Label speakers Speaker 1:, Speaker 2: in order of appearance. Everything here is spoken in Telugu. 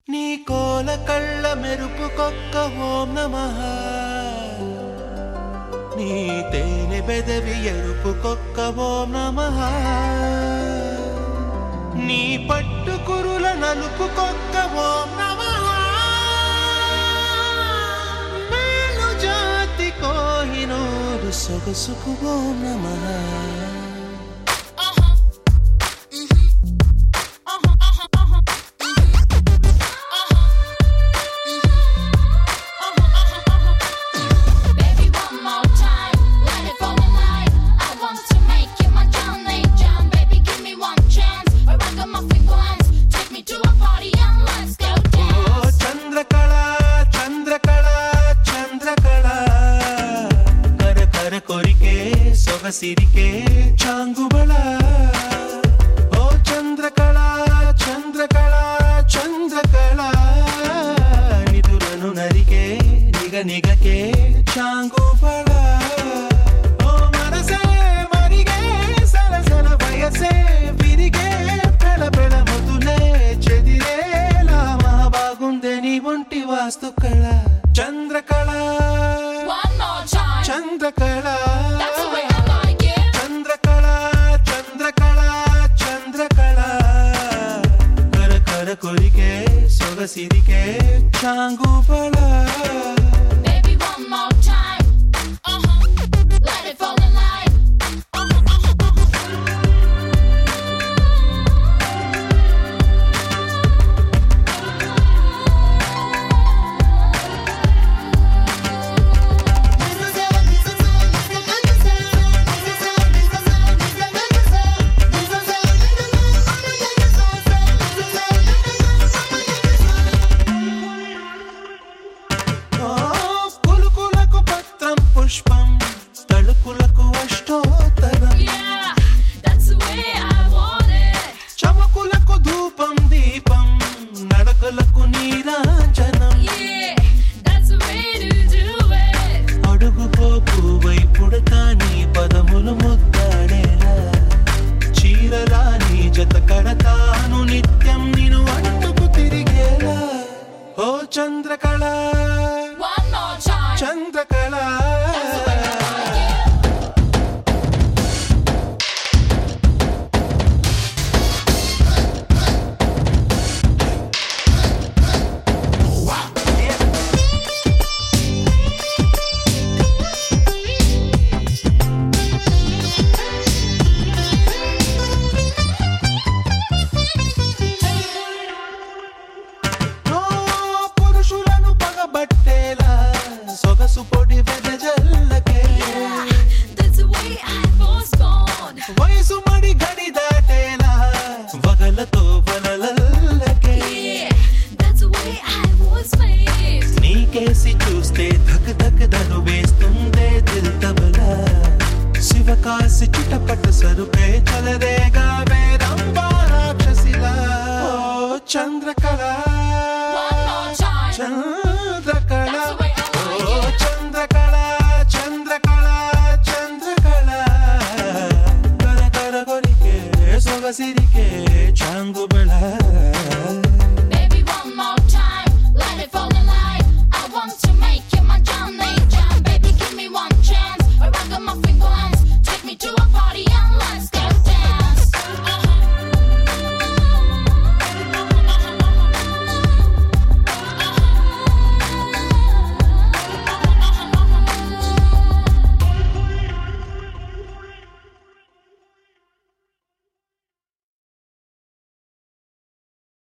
Speaker 1: నీ కోల కళ్ళ మెరుపు కొక్క ఓం నమ నీ తేనె బెదవి ఎరుపు కొక్క ఓం నమ నీ పట్టు కురుల నలుపు కొక్క ఓం నమ మేలు జాతి కోహినూరు సొగసుకు ఓం నమ
Speaker 2: Baby, one more time, let it fall in line. I want to make you my Johnny John. Baby, give me one chance. A ragamuffin glance. Take me to a party and let's go
Speaker 1: oh
Speaker 2: dance.
Speaker 1: Chandrakala Chandrakala Chandrakala కర కర కొరికే సొగసిరికే చాంగుబళ ఓ చంద్రకళ చంద్రకళ చంద్రకళ నిధులను నరికే నిగ నిగకే చాంగుబళ ఓ మనసే మరిగే సరసన వయసే విరిగే పెళ పెళ మొదలే చెదిరేలా మా బాగుందే నీ ఒంటి వాస్తు కళ Chandrakala
Speaker 2: One more time.
Speaker 1: Chandrakala
Speaker 2: That's the way I like it.
Speaker 1: Chandrakala Chandrakala Chandrakala కర కర కొరికే సొగసిరికే చాంగుబళ
Speaker 2: Baby, one more time. Uh-huh. Let it fall in line. Uh-huh, uh-huh, uh-huh.
Speaker 1: ఓ కులుకులకు పత్రం పుష్పం తళుకులకు అష్టోత్తరం
Speaker 2: Yeah, that's the way I want it.
Speaker 1: చమకులకు ధూపం దీపం నడకలకు నీరాజనం
Speaker 2: Yeah, that's the way to do it.
Speaker 1: అడుగుపోకు వైపుడతా నీ పదములు ముద్దాడేలా చీరలా నీ జత కడతాను నిత్యం నిన్ను అంటుకు తిరిగేలా ఓ Chandrakala
Speaker 2: One more time.
Speaker 1: Chandrakala ఓ పురుషులను పగబట్టేలా సొగసు పొడి వెదజ